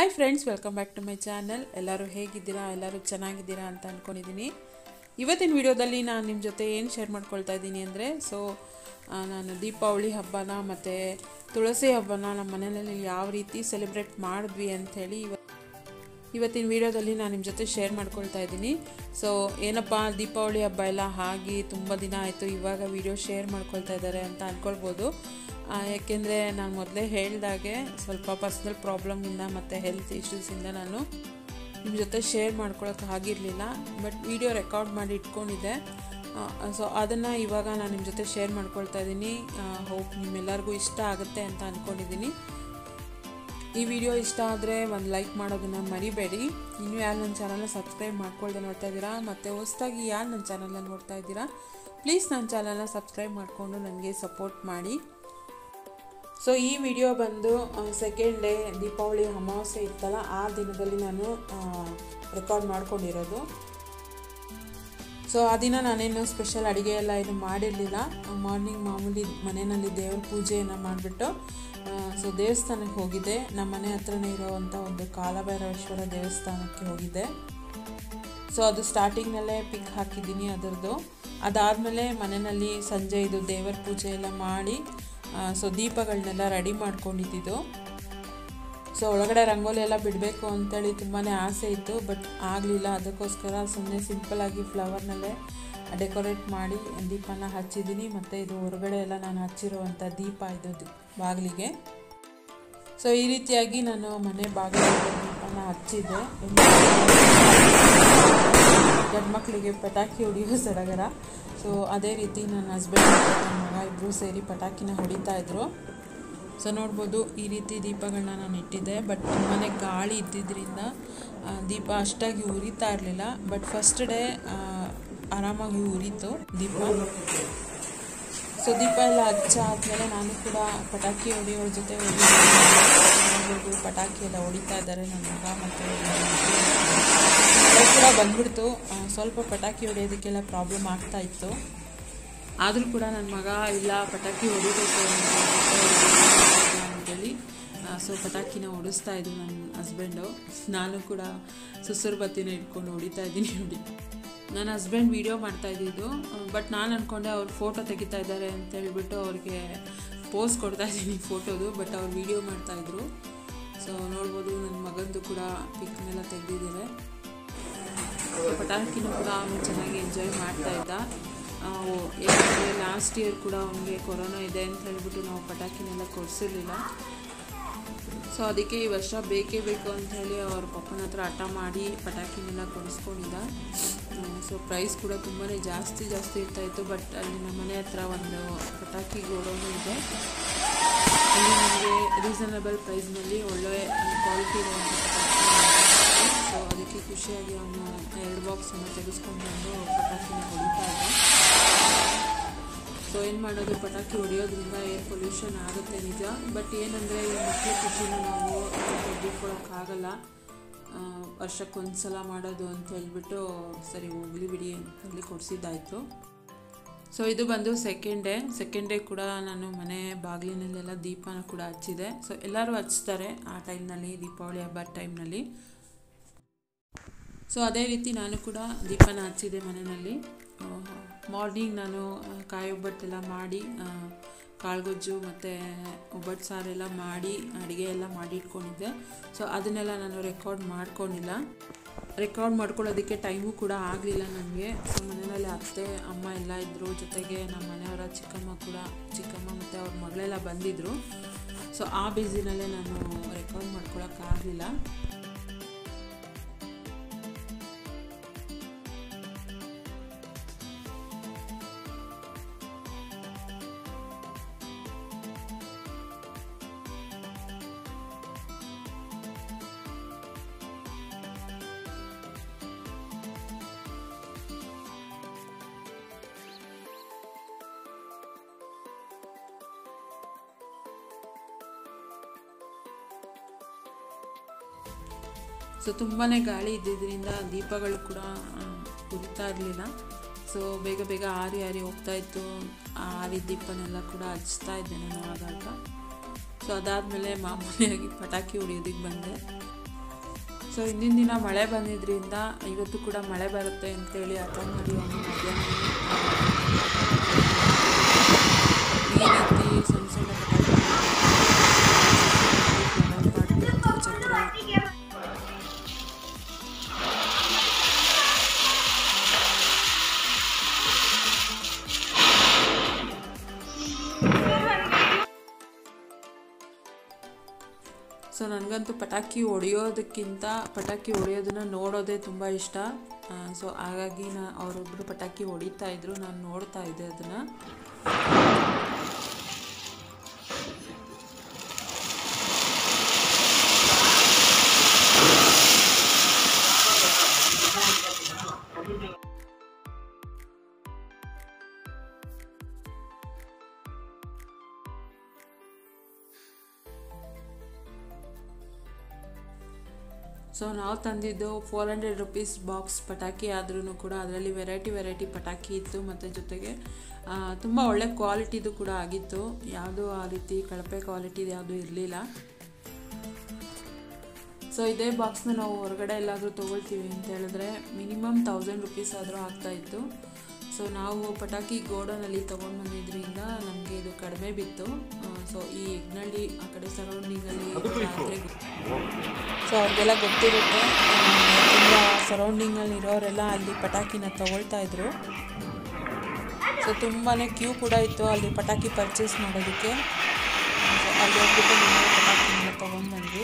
hi friends welcome back to my channel ಎಲ್ಲರೂ ಹೇಗಿದ್ದೀರಾ ಎಲ್ಲರೂ ಚೆನ್ನಾಗಿದ್ದೀರಾ ಅಂತ ಅಂದ್ಕೊಂಡಿದ್ದೀನಿ ಇವತ್ತಿನ ವಿಡಿಯೋದಲ್ಲಿ ನಾನು ನಿಮ್ಮ ಜೊತೆ ಏನು ಶೇರ್ ಮಾಡ್ಕೊಳ್ತಾ ಇದ್ದೀನಿ ಅಂದರೆ ಸೊ ನಾನು ದೀಪಾವಳಿ ಹಬ್ಬನ ಮತ್ತು ತುಳಸಿ ಹಬ್ಬನ ನಮ್ಮ ಮನೆಯಲ್ಲಿ ಯಾವ ರೀತಿ ಸೆಲೆಬ್ರೇಟ್ ಮಾಡಿದ್ವಿ ಅಂಥೇಳಿ ಇವ ಇವತ್ತಿನ ವಿಡಿಯೋದಲ್ಲಿ ನಾನು ನಿಮ್ಮ ಜೊತೆ ಶೇರ್ ಮಾಡ್ಕೊಳ್ತಾ ಇದ್ದೀನಿ ಸೊ ಏನಪ್ಪ ದೀಪಾವಳಿ ಹಬ್ಬ ಎಲ್ಲ ಆಗಿ ತುಂಬ ದಿನ ಆಯಿತು ಇವಾಗ ವಿಡಿಯೋ ಶೇರ್ ಮಾಡ್ಕೊಳ್ತಾ ಇದ್ದಾರೆ ಅಂತ ಅಂದ್ಕೊಳ್ಬೋದು ಆ, ಯಾಕೆಂದರೆ ನಾನು ಮೊದಲೇ ಹೇಳ್ದಾಗೆ ಸ್ವಲ್ಪ ಪರ್ಸ್ನಲ್ ಪ್ರಾಬ್ಲಮಿಂದ ಮತ್ತು ಹೆಲ್ತ್ ಇಶ್ಯೂಸಿಂದ ನಾನು ನಿಮ್ಮ ಜೊತೆ ಶೇರ್ ಮಾಡ್ಕೊಳಕ್ಕೆ ಆಗಿರಲಿಲ್ಲ ಬಟ್ ವಿಡಿಯೋ ರೆಕಾರ್ಡ್ ಮಾಡಿ ಇಟ್ಕೊಂಡಿದ್ದೆ ಸೊ ಅದನ್ನು ಇವಾಗ ನಾನು ನಿಮ್ಮ ಜೊತೆ ಶೇರ್ ಮಾಡ್ಕೊಳ್ತಾ ಇದ್ದೀನಿ ಹೋಪ್ ನಿಮ್ಮೆಲ್ಲರಿಗೂ ಇಷ್ಟ ಆಗುತ್ತೆ ಅಂತ ಅಂದ್ಕೊಂಡಿದ್ದೀನಿ ಈ ವಿಡಿಯೋ ಇಷ್ಟ ಆದರೆ ಒಂದು ಲೈಕ್ ಮಾಡೋದನ್ನು ಮರಿಬೇಡಿ ಇನ್ನೂ ಯಾರು ನನ್ನ ಚಾನಲ್ನ ಸಬ್ಸ್ಕ್ರೈಬ್ ಮಾಡ್ಕೊಳ್ದೆ ನೋಡ್ತಾ ಇದ್ದೀರಾ ಮತ್ತು ಹೊಸದಾಗಿ ಯಾರು ನನ್ನ ಚಾನಲ್ನ ನೋಡ್ತಾ ಇದ್ದೀರಾ ಪ್ಲೀಸ್ ನನ್ನ ಚಾನಲ್ನ ಸಬ್ಸ್ಕ್ರೈಬ್ ಮಾಡಿಕೊಂಡು ನನಗೆ ಸಪೋರ್ಟ್ ಮಾಡಿ ಸೊ ಈ ವಿಡಿಯೋ ಬಂದು ಸೆಕೆಂಡ್ ಡೇ ದೀಪಾವಳಿ ಅಮಾವಾಸ್ಯೆ ಇತ್ತಲ್ಲ ಆ ದಿನದಲ್ಲಿ ನಾನು ರೆಕಾರ್ಡ್ ಮಾಡ್ಕೊಂಡಿರೋದು ಸೊ ಆ ದಿನ ನಾನೇನು ಸ್ಪೆಷಲ್ ಅಡುಗೆ ಎಲ್ಲ ಏನು ಮಾಡಿರಲಿಲ್ಲ ಮಾರ್ನಿಂಗ್ ಮಾಮೂಲಿ ಮನೆಯಲ್ಲಿ ದೇವ್ರ ಪೂಜೆಯನ್ನು ಮಾಡಿಬಿಟ್ಟು ಸೊ ದೇವಸ್ಥಾನಕ್ಕೆ ಹೋಗಿದ್ದೆ ನಮ್ಮ ಮನೆ ಹತ್ರನೇ ಇರೋವಂಥ ಒಂದು ಕಾಲಭೈರವೇಶ್ವರ ದೇವಸ್ಥಾನಕ್ಕೆ ಹೋಗಿದ್ದೆ ಸೊ ಅದು ಸ್ಟಾರ್ಟಿಂಗ್ನಲ್ಲೇ ಪಿಕ್ ಹಾಕಿದ್ದೀನಿ ಅದರದ್ದು ಅದಾದಮೇಲೆ ಮನೆಯಲ್ಲಿ ಸಂಜೆ ಇದು ದೇವರ ಪೂಜೆ ಎಲ್ಲ ಮಾಡಿ ಸೊ ದೀಪಗಳನ್ನೆಲ್ಲ ರೆಡಿ ಮಾಡ್ಕೊಂಡಿದ್ದು ಸೊ ಒಳಗಡೆ ರಂಗೋಲಿ ಎಲ್ಲ ಬಿಡಬೇಕು ಅಂತೇಳಿ ತುಂಬಾ ಆಸೆ ಇತ್ತು ಬಟ್ ಆಗಲಿಲ್ಲ ಅದಕ್ಕೋಸ್ಕರ ಸುಮ್ಮನೆ ಸಿಂಪಲಾಗಿ ಫ್ಲವರ್ನಲ್ಲೇ ಡೆಕೋರೇಟ್ ಮಾಡಿ ದೀಪನ ಹಚ್ಚಿದ್ದೀನಿ ಮತ್ತು ಇದು ಹೊರಗಡೆ ಎಲ್ಲ ನಾನು ಹಚ್ಚಿರುವಂಥ ದೀಪ ಇದು ದಿ- ಬಾಗಿಲಿಗೆ ಸೊ ಈ ರೀತಿಯಾಗಿ ನಾನು ಮನೆ ಬಾಗಿಲಿಗೆ ದೀಪನ ಹಚ್ಚಿದ್ದೆ ಗಂಡ್ಮಕ್ಳಿಗೆ ಪಟಾಕಿ ಹೊಡೆಯೋ ಸಡಗರ ಸೊ ಅದೇ ರೀತಿ ನನ್ನ ಹಸ್ಬೆಂಡ್ ಮತ್ತು ನನ್ನ ಮಗ ಇಬ್ಬರು ಸೇರಿ ಪಟಾಕಿನ ಹೊಡಿತಾ ಇದ್ರು ಸೊ ನೋಡ್ಬೋದು ಈ ರೀತಿ ದೀಪಗಳನ್ನ ನಾನು ಇಟ್ಟಿದ್ದೆ ಬಟ್ ಮನೆ ಗಾಳಿ ಇದ್ದಿದ್ದರಿಂದ ಆ, ದೀಪ ಅಷ್ಟಾಗಿ ಉರಿತಾ ಇರಲಿಲ್ಲ ಬಟ್ ಫಸ್ಟ್ ಡೇ ಆರಾಮಾಗಿ ಉರಿತು ದೀಪ ಸೊ ದೀಪ ಎಲ್ಲ ಹಚ್ಚ ಆದಮೇಲೆ ನಾನು ಕೂಡ ಪಟಾಕಿ ಹೊಡೆಯೋರ ಜೊತೆ ಹೋಗಿ ನೋಡ್ಬೋದು ಪಟಾಕಿ ಎಲ್ಲ ಹೊಡಿತಾ ಇದ್ದಾರೆ ನನ್ನ ಮಗ ಮತ್ತು ಕೂಡ ಬಂದ್ಬಿಡ್ತು ಆ, ಸ್ವಲ್ಪ ಪಟಾಕಿ ಹೊಡೆಯೋದಕ್ಕೆಲ್ಲ ಪ್ರಾಬ್ಲಮ್ ಆಗ್ತಾ ಇತ್ತು ಆದರೂ ಕೂಡ ನನ್ನ ಮಗ ಇಲ್ಲ ಪಟಾಕಿ ಹೊಡಿಬೇಕು ಅಂತೇಳಿ ಸೊ ಪಟಾಕಿನ ಹೊಡಿಸ್ತಾ ಇದ್ದು ನನ್ನ ಹಸ್ಬೆಂಡು ನಾನು ಕೂಡ ಸುಸುರು ಬತ್ತಿನ ಇಟ್ಕೊಂಡು ಹೊಡಿತಾ ಇದ್ದೀನಿ ನೋಡಿ ನನ್ನ ಹಸ್ಬೆಂಡ್ ವೀಡಿಯೋ ಮಾಡ್ತಾ ಇದ್ದಿದ್ದು ಬಟ್ ನಾನು ಅಂದ್ಕೊಂಡೆ ಅವ್ರು ಫೋಟೋ ತೆಗಿತಾ ಇದ್ದಾರೆ ಅಂತ ಹೇಳ್ಬಿಟ್ಟು ಅವ್ರಿಗೆ ಪೋಸ್ ಕೊಡ್ತಾ ಇದ್ದೀನಿ ಫೋಟೋದು ಬಟ್ ಅವ್ರು ವೀಡಿಯೋ ಮಾಡ್ತಾಯಿದ್ರು ಸೊ ನೋಡ್ಬೋದು ನನ್ನ ಮಗಂದು ಕೂಡ ಪಿಕ್ನೆಲ್ಲ ತೆಗೆದಿದ್ದಾರೆ ಪಟಾಕಿನೂ ಕೂಡ ಅವನು ಚೆನ್ನಾಗಿ ಎಂಜಾಯ್ ಮಾಡ್ತಾ ಇದ್ದ ಯಾಕಂದರೆ ಲಾಸ್ಟ್ ಇಯರ್ ಕೂಡ ಅವನಿಗೆ ಕೊರೋನಾ ಇದೆ ಅಂತ ಹೇಳ್ಬಿಟ್ಟು ನಾವು ಪಟಾಕಿನೆಲ್ಲ ಕೊಡಿಸಿರ್ಲಿಲ್ಲ ಸೊ ಅದಕ್ಕೆ ಈ ವರ್ಷ ಬೇಕೇ ಬೇಕು ಅಂತ ಹೇಳಿ ಅವ್ರ ಪಪ್ಪನ ಹತ್ರ ಹಠ ಮಾಡಿ ಪಟಾಕಿನೆಲ್ಲ ಕೊಡಿಸ್ಕೊಂಡಿದ್ದ ಸೊ ಪ್ರೈಸ್ ಕೂಡ ತುಂಬಾ ಜಾಸ್ತಿ ಜಾಸ್ತಿ ಇರ್ತಾಯಿತ್ತು ಬಟ್ ಅಲ್ಲಿ ನಮ್ಮ ಮನೆ ಹತ್ರ ಒಂದು ಪಟಾಕಿ ಗೋಡೌನು ಇದೆ ಅಲ್ಲಿ ನಮಗೆ ರೀಸನಬಲ್ ಪ್ರೈಸ್ನಲ್ಲಿ ಒಳ್ಳೆ ಕ್ವಾಲಿಟಿ ಇರುವಂಥ ಪಟಾಕಿ ಸೊ ಅದಕ್ಕೆ ಖುಷಿಯಾಗಿ ಅವನು ಎರಡು ಬಾಕ್ಸನ್ನು ತೆಗೆಸ್ಕೊಂಡು ಬಂದು ಪಟಾಕಿನ ಹೊಡಿತಾ ಇದ್ದ ಸೊ ಏನು ಮಾಡೋದು ಪಟಾಕಿ ಹೊಡೆಯೋದ್ರಿಂದ ಏರ್ ಪೊಲ್ಯೂಷನ್ ಆಗುತ್ತೆ ನಿಜ ಬಟ್ ಏನಂದರೆ ಈ ಮಕ್ಕಳ ಖುಷಿನ ನಾವು ತೆಗೆದುಕೊಳ್ಳೋಕ್ಕಾಗಲ್ಲ ವರ್ಷಕ್ಕೊಂದು ಸಲ ಮಾಡೋದು ಅಂತ ಹೇಳ್ಬಿಟ್ಟು ಸರಿ ಹೋಗ್ಲಿ ಬಿಡಿ ಅಂತ ಹೇಳಿ ಕೊಡಿಸಿದ್ದಾಯಿತು ಸೊ ಇದು ಬಂದು ಸೆಕೆಂಡ್ ಡೇ ಸೆಕೆಂಡ್ ಡೇ ಕೂಡ ನಾನು ಮನೆ ಬಾಗಿಲಿನಲ್ಲೆಲ್ಲ ದೀಪನ ಕೂಡ ಹಚ್ಚಿದೆ ಸೊ ಎಲ್ಲರೂ ಹಚ್ತಾರೆ ಆ ಟೈಮ್ನಲ್ಲಿ ದೀಪಾವಳಿ ಹಬ್ಬದ ಟೈಮ್ನಲ್ಲಿ ಸೊ ಅದೇ ರೀತಿ ನಾನು ಕೂಡ ದೀಪನ ಹಚ್ಚಿದೆ ಮನೆಯಲ್ಲಿ ಮಾರ್ನಿಂಗ್ ನಾನು ಆ, ಕಾಯಿ ಒಬ್ಬಟ್ಟೆಲ್ಲ ಮಾಡಿ ಆ, ಕಾಳುಗೊಜ್ಜು ಮತ್ತು ಒಬ್ಬಟ್ಟು ಸಾರೆಲ್ಲ ಮಾಡಿ ಅಡುಗೆ ಎಲ್ಲ ಮಾಡಿ ಇಟ್ಕೊಂಡಿದ್ದೆ ಸೊ ಅದನ್ನೆಲ್ಲ ನಾನು ರೆಕಾರ್ಡ್ ಮಾಡ್ಕೊಂಡಿಲ್ಲ ರೆಕಾರ್ಡ್ ಮಾಡ್ಕೊಳ್ಳೋದಕ್ಕೆ ಟೈಮು ಕೂಡ ಆಗಲಿಲ್ಲ ನನಗೆ ಸೊ ಮನೆಯಲ್ಲಿ ಅತ್ತೆ ಅಮ್ಮ ಎಲ್ಲ ಇದ್ದರು ಜೊತೆಗೆ ನಮ್ಮ ಮನೆಯವರ ಚಿಕ್ಕಮ್ಮ ಕೂಡ ಚಿಕ್ಕಮ್ಮ ಮತ್ತು ಅವ್ರ ಮಗಳೆಲ್ಲ ಬಂದಿದ್ದರು ಸೊ ಆ ಬ್ಯುಸಿನಲ್ಲೇ ನಾನು ರೆಕಾರ್ಡ್ ಮಾಡ್ಕೊಳಕ್ಕಾಗಲಿಲ್ಲ ಸೊ ತುಂಬಾ ಗಾಳಿ ಇದ್ದಿದ್ದರಿಂದ ದೀಪಗಳು ಕೂಡ ಆ, ಉರಿತಾ ಇರಲಿಲ್ಲ ಸೊ ಬೇಗ ಬೇಗ ಆರಿ ಆರಿ ಹೋಗ್ತಾ ಇತ್ತು ಆ ಆರಿದ ದೀಪನೆಲ್ಲ ಕೂಡ ಹಚ್ತಾ ಇದ್ದೆ ನಾನು ಆಗಾಗ ಸೊ ಅದಾದಮೇಲೆ ಮಾಮೂಲಿಯಾಗಿ ಪಟಾಕಿ ಹೊಡಿಯೋದಕ್ಕೆ ಬಂದೆ ಸೊ ಹಿಂದಿನ ದಿನ ಮಳೆ ಬಂದಿದ್ದರಿಂದ ಇವತ್ತು ಕೂಡ ಮಳೆ ಬರುತ್ತೆ ಅಂತೇಳಿ ಹಠ ಮಾಡಿ ಅವನು ಮಧ್ಯಾಹ್ನ ಈ ರೀತಿ ಸಣ್ಣ ಸಣ್ಣ ಪಟಾಕಿ ಚಕ್ರ ಸೊ ನನಗಂತೂ ಪಟಾಕಿ ಹೊಡೆಯೋದಕ್ಕಿಂತ ಪಟಾಕಿ ಹೊಡೆಯೋದನ್ನ ನೋಡೋದೇ ತುಂಬ ಇಷ್ಟ ಸೊ ಹಾಗಾಗಿ ನಾ ಅವರೊಬ್ಬರು ಪಟಾಕಿ ಹೊಡಿತಾ ಇದ್ರು ನಾನು ನೋಡ್ತಾ ಇದ್ದೆ ಅದನ್ನು ಸೊ ನಾವು ತಂದಿದ್ದು ಫೋರ್ ಹಂಡ್ರೆಡ್ ರುಪೀಸ್ ಬಾಕ್ಸ್ ಪಟಾಕಿ ಆದ್ರೂ ಕೂಡ ಅದರಲ್ಲಿ ವೆರೈಟಿ ವೆರೈಟಿ ಪಟಾಕಿ ಇತ್ತು ಮತ್ತು ಜೊತೆಗೆ ತುಂಬ ಒಳ್ಳೆ ಕ್ವಾಲಿಟಿದು ಕೂಡ ಆಗಿತ್ತು ಯಾವುದೂ ಆ ರೀತಿ ಕಳಪೆ ಕ್ವಾಲಿಟಿ ಯಾವುದೂ ಇರಲಿಲ್ಲ ಸೊ ಇದೇ ಬಾಕ್ಸ್ನ ನಾವು ಹೊರಗಡೆ ಎಲ್ಲಾದರೂ ತೊಗೊಳ್ತೀವಿ ಅಂತ ಹೇಳಿದ್ರೆ ಮಿನಿಮಮ್ ತೌಸಂಡ್ ರುಪೀಸ್ ಆದರೂ ಆಗ್ತಾಯಿತ್ತು ಸೊ ನಾವು ಪಟಾಕಿ ಗೋಡನಲ್ಲಿ ತೊಗೊಂಡು ಬಂದಿದ್ದರಿಂದ ನಮಗೆ ಇದು ಕಡಿಮೆ ಬಿತ್ತು ಸೊ ಈ ಎಗ್ನಳ್ಳಿ ಆ ಕಡೆ ಸರೌಂಡಿಂಗಲ್ಲಿ ಸೊ ಅವ್ರಿಗೆಲ್ಲ ಗೊತ್ತಿರುತ್ತೆ ತುಂಬ ಸರೌಂಡಿಂಗಲ್ಲಿ ಇರೋರೆಲ್ಲ ಅಲ್ಲಿ ಪಟಾಕಿನ ತಗೊಳ್ತಾ ಇದ್ರು ಸೊ ತುಂಬಾ ಕ್ಯೂ ಕೂಡ ಇತ್ತು ಅಲ್ಲಿ ಪಟಾಕಿ ಪರ್ಚೇಸ್ ಮಾಡೋದಕ್ಕೆ ಸೊ ಅಲ್ಲಿ ಹೋಗ್ಬಿಟ್ಟು ನಾವು ಪಟಾಕಿನ ತೊಗೊಂಡು ಬಂದ್ವಿ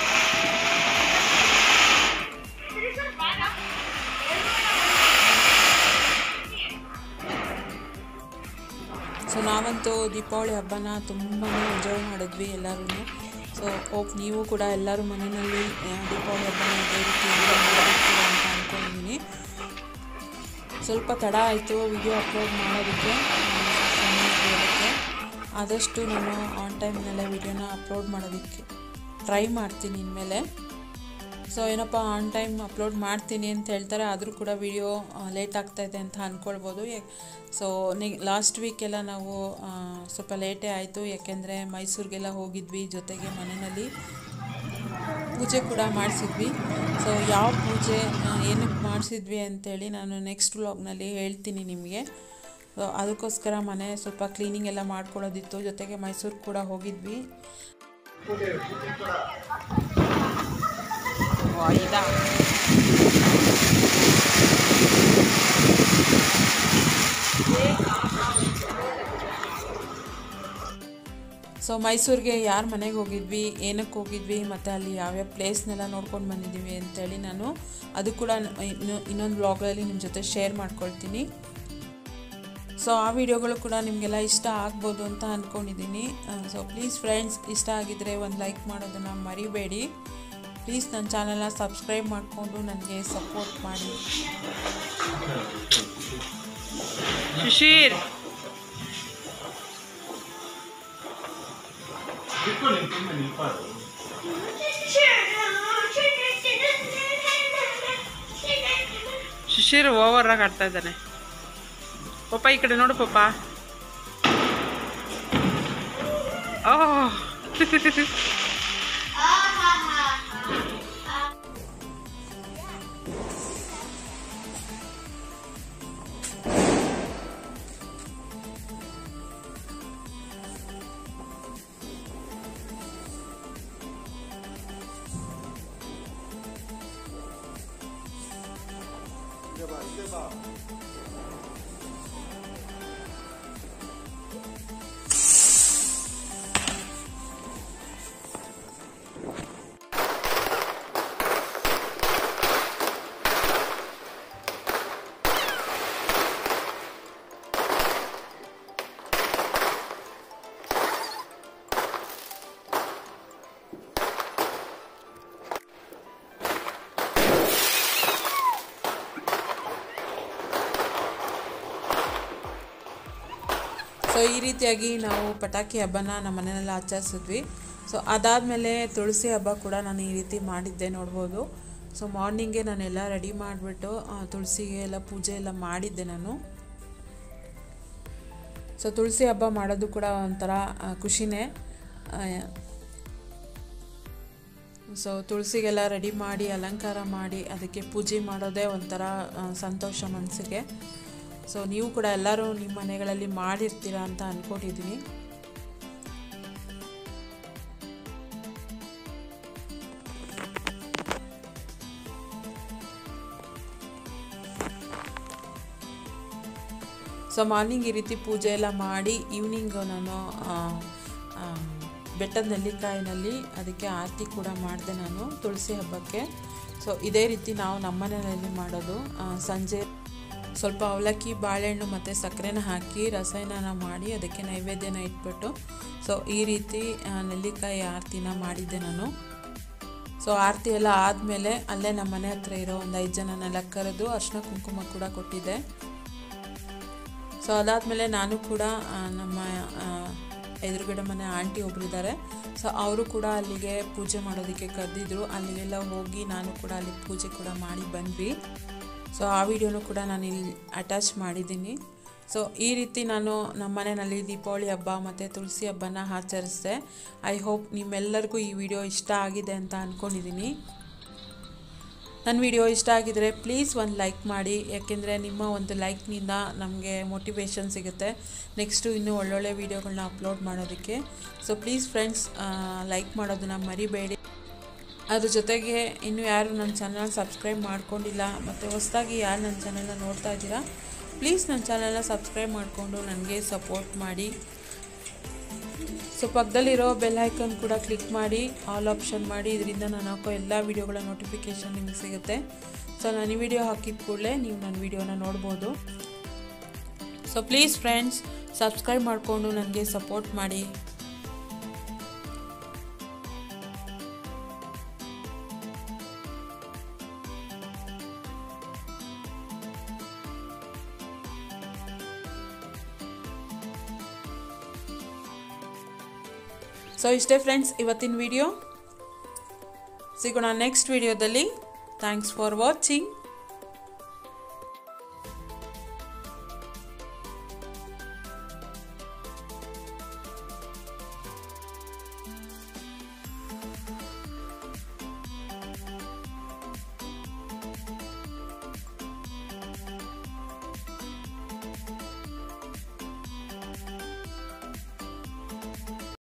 ಸೊ ನಾವಂತೂ ದೀಪಾವಳಿ ಹಬ್ಬನ ತುಂಬಾ ಎಂಜಾಯ್ ಮಾಡಿದ್ವಿ ಎಲ್ಲರೂ ಸೊ ಹೋಪ್ ನೀವು ಕೂಡ ಎಲ್ಲರೂ ಮನೆಯಲ್ಲಿ ದೀಪಾವಳಿ ಹಬ್ಬನ ಇದೇ ರೀತಿ ಎಂಜಾಯ್ ಮಾಡಿರ್ತೀರ ಅಂತ ಅಂದ್ಕೊಂಡಿದ್ದೀನಿ ಸ್ವಲ್ಪ ತಡ ಆಯಿತು ವಿಡಿಯೋ ಅಪ್ಲೋಡ್ ಮಾಡೋದಕ್ಕೆ ಬರೋದಕ್ಕೆ ಆದಷ್ಟು ನಾನು ಆನ್ ಟೈಮ್ನಲ್ಲೇ ವಿಡಿಯೋನ ಅಪ್ಲೋಡ್ ಮಾಡೋದಕ್ಕೆ ಟ್ರೈ ಮಾಡ್ತೀನಿ ಇನ್ಮೇಲೆ ಸೊ ಏನಪ್ಪ ಆನ್ ಟೈಮ್ ಅಪ್ಲೋಡ್ ಮಾಡ್ತೀನಿ ಅಂತ ಹೇಳ್ತಾರೆ ಆದರೂ ಕೂಡ ವಿಡಿಯೋ ಲೇಟ್ ಆಗ್ತಾಯಿದೆ ಅಂತ ಅಂದ್ಕೊಳ್ಬೋದು ಸೊ ನೆ ಲಾಸ್ಟ್ ವೀಕೆಲ್ಲ ನಾವು ಸ್ವಲ್ಪ ಲೇಟೇ ಆಯಿತು ಯಾಕೆಂದರೆ ಮೈಸೂರಿಗೆಲ್ಲ ಹೋಗಿದ್ವಿ ಜೊತೆಗೆ ಮನೆಯಲ್ಲಿ ಪೂಜೆ ಕೂಡ ಮಾಡಿಸಿದ್ವಿ ಸೊ ಯಾವ ಪೂಜೆ ಏನಕ್ಕೆ ಮಾಡಿಸಿದ್ವಿ ಅಂತೇಳಿ ನಾನು ನೆಕ್ಸ್ಟ್ ವ್ಲಾಗ್ನಲ್ಲಿ ಹೇಳ್ತೀನಿ ನಿಮಗೆ ಸೊ ಅದಕ್ಕೋಸ್ಕರ ಮನೆ ಸ್ವಲ್ಪ ಕ್ಲೀನಿಂಗ್ ಎಲ್ಲ ಮಾಡ್ಕೊಳ್ಳೋದಿತ್ತು ಜೊತೆಗೆ ಮೈಸೂರು ಕೂಡ ಹೋಗಿದ್ವಿ ಇದಾ ಸೊ ಮೈಸೂರಿಗೆ ಯಾರ ಮನೆಗೆ ಹೋಗಿದ್ವಿ ಏನಕ್ಕೆ ಹೋಗಿದ್ವಿ ಮತ್ತು ಅಲ್ಲಿ ಯಾವ್ಯಾವ ಪ್ಲೇಸ್ನೆಲ್ಲ ನೋಡ್ಕೊಂಡು ಬಂದಿದ್ದೀವಿ ಅಂತೇಳಿ ನಾನು ಅದು ಕೂಡ ಇನ್ನು ಇನ್ನೊಂದು ಬ್ಲಾಗಲ್ಲಿ ನಿಮ್ಮ ಜೊತೆ ಶೇರ್ ಮಾಡ್ಕೊಳ್ತೀನಿ ಸೊ ಆ ವಿಡಿಯೋಗಳು ಕೂಡ ನಿಮಗೆಲ್ಲ ಇಷ್ಟ ಆಗ್ಬೋದು ಅಂತ ಅಂದ್ಕೊಂಡಿದ್ದೀನಿ ಸೊ ಪ್ಲೀಸ್ ಫ್ರೆಂಡ್ಸ್ ಇಷ್ಟ ಆಗಿದ್ದರೆ ಒಂದು ಲೈಕ್ ಮಾಡೋದನ್ನು ಮರಿಬೇಡಿ ಪ್ಲೀಸ್ ನನ್ನ ಚಾನಲ್ನ ಸಬ್ಸ್ಕ್ರೈಬ್ ಮಾಡಿಕೊಂಡು ನನಗೆ ಸಪೋರ್ಟ್ ಮಾಡಿ ಶಿಶಿರ್ ಶಿಶಿರ್ ಓವರ್ ಆಗಿ ಆಡ್ತಾ ಇದ್ದಾನೆ ಪಪ್ಪ ಈ ಕಡೆ ನೋಡು ಪಪ್ಪ ಓಹ್ ಸೊ ಈ ರೀತಿಯಾಗಿ ನಾವು ಪಟಾಕಿ ಹಬ್ಬನ ನಮ್ಮ ಮನೆಯಲ್ಲ ಆಚರಿಸಿದ್ವಿ ಸೊ ಅದಾದಮೇಲೆ ತುಳಸಿ ಹಬ್ಬ ಕೂಡ ನಾನು ಈ ರೀತಿ ಮಾಡಿದ್ದೆ ನೋಡ್ಬೋದು ಸೊ ಮಾರ್ನಿಂಗೆ ನಾನೆಲ್ಲ ರೆಡಿ ಮಾಡಿಬಿಟ್ಟು ತುಳಸಿಗೆ ಎಲ್ಲ ಪೂಜೆ ಎಲ್ಲ ಮಾಡಿದ್ದೆ ನಾನು ಸೊ ತುಳಸಿ ಹಬ್ಬ ಮಾಡೋದು ಕೂಡ ಒಂಥರ ಆ, ಖುಷಿನೇ ಆ, ಸೊ ತುಳಸಿಗೆಲ್ಲ ರೆಡಿ ಮಾಡಿ ಅಲಂಕಾರ ಮಾಡಿ ಅದಕ್ಕೆ ಪೂಜೆ ಮಾಡೋದೇ ಒಂಥರ ಆ, ಸಂತೋಷ ಮನಸ್ಸಿಗೆ ಸೊ ನೀವು ಕೂಡ ಎಲ್ಲರೂ ನಿಮ್ಮ ಮನೆಗಳಲ್ಲಿ ಮಾಡಿರ್ತೀರ ಅಂತ ಅಂದ್ಕೊಂಡಿದ್ದೀನಿ ಸೊ ಮಾರ್ನಿಂಗ್ ಈ ರೀತಿ ಪೂಜೆ ಎಲ್ಲ ಮಾಡಿ ಈವ್ನಿಂಗು ನಾನು ಆ, ಆ, ಬೆಟ್ಟದ ನೆಲ್ಲಿಕಾಯಿನಲ್ಲಿ ಅದಕ್ಕೆ ಆರತಿ ಕೂಡ ಮಾಡಿದೆ ನಾನು ತುಳಸಿ ಹಬ್ಬಕ್ಕೆ ಸೊ ಇದೇ ರೀತಿ ನಾವು ನಮ್ಮನೆಯಲ್ಲಿ ಮಾಡೋದು ಆ, ಸಂಜೆ ಸ್ವಲ್ಪ ಅವಲಕ್ಕಿ ಬಾಳೆಹಣ್ಣು ಮತ್ತು ಸಕ್ಕರೆನ ಹಾಕಿ ರಸಾಯನ ಮಾಡಿ ಅದಕ್ಕೆ ನೈವೇದ್ಯನ ಇಟ್ಬಿಟ್ಟು ಸೊ ಈ ರೀತಿ ಆ, ನೆಲ್ಲಿಕಾಯಿ ಆರತಿನ ಮಾಡಿದ್ದೆ ನಾನು ಸೊ ಆರತಿ ಎಲ್ಲ ಆದಮೇಲೆ ಅಲ್ಲೇ ನಮ್ಮ ಮನೆ ಹತ್ರ ಇರೋ ಒಂದು ಐದು ಜನನೆಲ್ಲ ಕರೆದು ಅರ್ಶಿನ ಕುಂಕುಮ ಕೂಡ ಕೊಟ್ಟಿದ್ದೆ ಸೊ ಅದಾದಮೇಲೆ ನಾನು ಕೂಡ ಆ, ನಮ್ಮ ಆ, ಎದುರುಗಡೆ ಮನೆ ಆಂಟಿ ಒಬ್ರು ಇದ್ದಾರೆ ಸೊ ಅವರು ಕೂಡ ಅಲ್ಲಿಗೆ ಪೂಜೆ ಮಾಡೋದಕ್ಕೆ ಕರೆದಿದ್ರು ಅಲ್ಲಿಗೆಲ್ಲ ಹೋಗಿ ನಾನು ಕೂಡ ಅಲ್ಲಿ ಪೂಜೆ ಕೂಡ ಮಾಡಿ ಬಂದ್ವಿ ಸೊ ಆ ವಿಡಿಯೋನು ಕೂಡ ನಾನು ಇಲ್ಲಿ ಅಟ್ಯಾಚ್ ಮಾಡಿದ್ದೀನಿ ಸೊ ಈ ರೀತಿ ನಾನು ನಮ್ಮ ಮನೆಯಲ್ಲಿ ದೀಪಾವಳಿ ಹಬ್ಬ ಮತ್ತು ತುಳಸಿ ಹಬ್ಬನ ಆಚರಿಸಿದೆ ಐ ಹೋಪ್ ನಿಮ್ಮೆಲ್ಲರಿಗೂ ಈ ವಿಡಿಯೋ ಇಷ್ಟ ಆಗಿದೆ ಅಂತ ಅಂದ್ಕೊಂಡಿದ್ದೀನಿ ನನ್ನ ವಿಡಿಯೋ ಇಷ್ಟ ಆಗಿದರೆ ಪ್ಲೀಸ್ ಒಂದು ಲೈಕ್ ಮಾಡಿ ಯಾಕೆಂದರೆ ನಿಮ್ಮ ಒಂದು ಲೈಕ್ನಿಂದ ನಮಗೆ ಮೋಟಿವೇಶನ್ ಸಿಗುತ್ತೆ ನೆಕ್ಸ್ಟು ಇನ್ನೂ ಒಳ್ಳೊಳ್ಳೆ ವೀಡಿಯೋಗಳನ್ನ ಅಪ್ಲೋಡ್ ಮಾಡೋದಕ್ಕೆ ಸೊ ಪ್ಲೀಸ್ ಫ್ರೆಂಡ್ಸ್ ಲೈಕ್ ಮಾಡೋದನ್ನ ಮರಿಬೇಡಿ ಅದ್ರ ಜೊತೆಗೆ ಇನ್ನು ಯಾರು ನನ್ನ ಚಾನಲ್ ಸಬ್ಸ್ಕ್ರೈಬ್ ಮಾಡ್ಕೊಂಡಿಲ್ಲ ಮತ್ತು ಹೊಸದಾಗಿ ಯಾರು ನನ್ನ ಚಾನಲ್ನ ನೋಡ್ತಾ ಇದ್ದೀರಾ ಪ್ಲೀಸ್ ನನ್ನ ಚಾನಲ್ನ ಸಬ್ಸ್ಕ್ರೈಬ್ ಮಾಡಿಕೊಂಡು ನನಗೆ ಸಪೋರ್ಟ್ ಮಾಡಿ ಸೊ ಪಕ್ಕದಲ್ಲಿರೋ ಬೆಲ್ ಐಕನ್ ಕೂಡ ಕ್ಲಿಕ್ ಮಾಡಿ ಆಲ್ ಆಪ್ಷನ್ ಮಾಡಿ ಇದರಿಂದ ನಾನು ಹಾಕೋ ಎಲ್ಲ ವೀಡಿಯೋಗಳ ನೋಟಿಫಿಕೇಷನ್ ನಿಮಗೆ ಸಿಗುತ್ತೆ ಸೊ ನಾನು ಈ ವಿಡಿಯೋ ಹಾಕಿದ ಕೂಡಲೇ ನೀವು ನನ್ನ ವಿಡಿಯೋನ ನೋಡ್ಬೋದು ಸೊ ಪ್ಲೀಸ್ ಫ್ರೆಂಡ್ಸ್ ಸಬ್ಸ್ಕ್ರೈಬ್ ಮಾಡಿಕೊಂಡು ನನಗೆ ಸಪೋರ್ಟ್ ಮಾಡಿ ಸೊ ಇಷ್ಟೇ ಫ್ರೆಂಡ್ಸ್ ಇವತ್ತಿನ ವಿಡಿಯೋ ಸಿಗೋಣ ನೆಕ್ಸ್ಟ್ ವಿಡಿಯೋದಲ್ಲಿ ಥ್ಯಾಂಕ್ಸ್ ಫಾರ್ ವಾಚಿಂಗ್